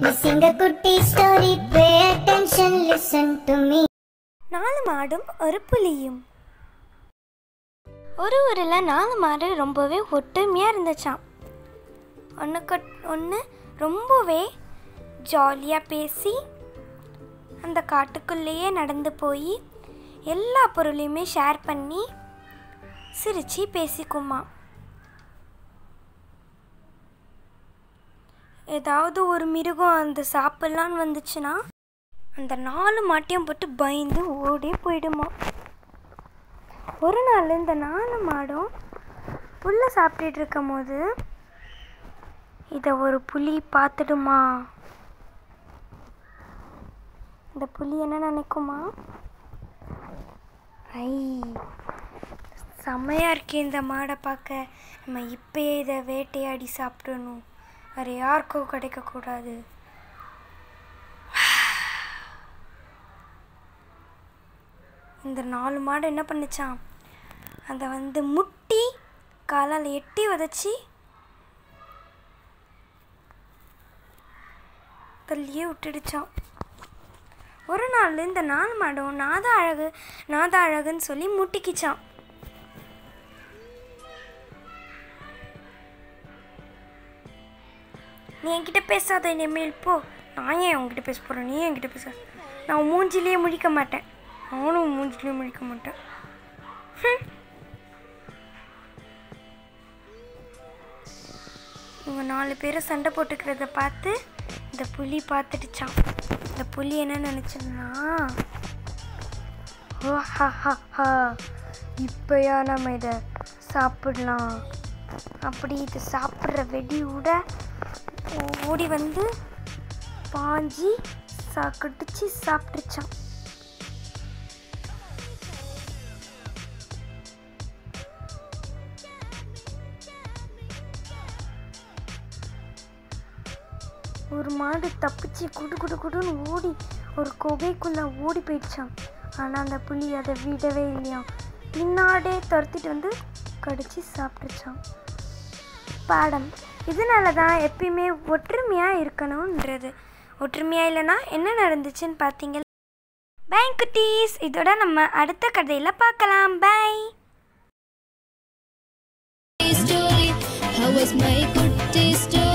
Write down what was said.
Missing a குட்டி story, pay attention, listen to me. நாலு மாடும் ஒரு புலியும் ஒரு ஊரில் நாலு மாடு ரொம்பவே ஒற்றுமையாக இருந்துச்சாம் ஒன்றுக்கு ஒன்று ரொம்பவே ஜாலியாக பேசி அந்த காட்டுக்குள்ளேயே நடந்து போய் எல்லா பொருளையுமே ஷேர் பண்ணி சிரித்து பேசிக்குமா ஏதாவது ஒரு மிருகம் அந்த சாப்பிட்லான்னு வந்துச்சுன்னா அந்த நாலு மாட்டையும் போட்டு பயந்து ஓடி போயிடுமா ஒரு நாள் இந்த நாலு மாடும் புல்லை சாப்பிட்டுட்டு இருக்கும் போது இதை ஒரு புலி பார்த்துடுமா இந்த புலி என்ன நினைக்குமா ஐ செம்மையாக இருக்கே இந்த மாடை பார்க்க நம்ம இப்பயே இதை வேட்டையாடி சாப்பிடணும் வேறு யாருக்கும் கிடைக்கக்கூடாது இந்த நாலு மாடு என்ன பண்ணுச்சான் அதை வந்து முட்டி காலால் எட்டி உதச்சி தள்ளியே விட்டுடுச்சான் ஒரு நாள் இந்த நாலு மாடும் நாத அழகு நாத அழகுன்னு சொல்லி முட்டிக்கிச்சான் நீ என்கிட்ட பேசாத இனிமேல் போ நான் ஏன் உன்கிட்ட பேச போகிறேன் நீ என்கிட்ட பேச நான் உன் மூஞ்சிலேயே முழிக்க மாட்டேன் நானும் உன் மூஞ்சிலேயே முழிக்க மாட்டேன் ஹம். இவங்க நாலு பேரும் சண்டை போட்டுக்கிறத பார்த்து இந்த புலி பார்த்துடுச்சான் இந்த புலி என்ன நினச்சுன்னா ஓஹாஹா இப்போயா நம்ம இதை சாப்பிடலாம் அப்படி இதை சாப்பிட்ற வெடி விட ஓடி வந்து பாஞ்சி சா கடிச்சு சாப்பிட்டுச்சான் ஒரு மாடு தப்பிச்சு குடு குடு குடுன்னு ஓடி ஒரு குகைக்குள்ளே ஓடி போயிடுச்சான் ஆனால் அந்த புலி அதை விடவே இல்லையாம் பின்னாடே துரத்திட்டு வந்து கடிச்சு சாப்பிட்டுச்சான் பாடம் இதனால தான் எப்பயுமே ஒற்றுமையாக இருக்கணுன்றது ஒற்றுமையாக இல்லைன்னா என்ன நடந்துச்சுன்னு பார்த்தீங்க பை குட்டீஸ் இதோட நம்ம அடுத்த கதையில் பார்க்கலாம் bye story. How was my good story?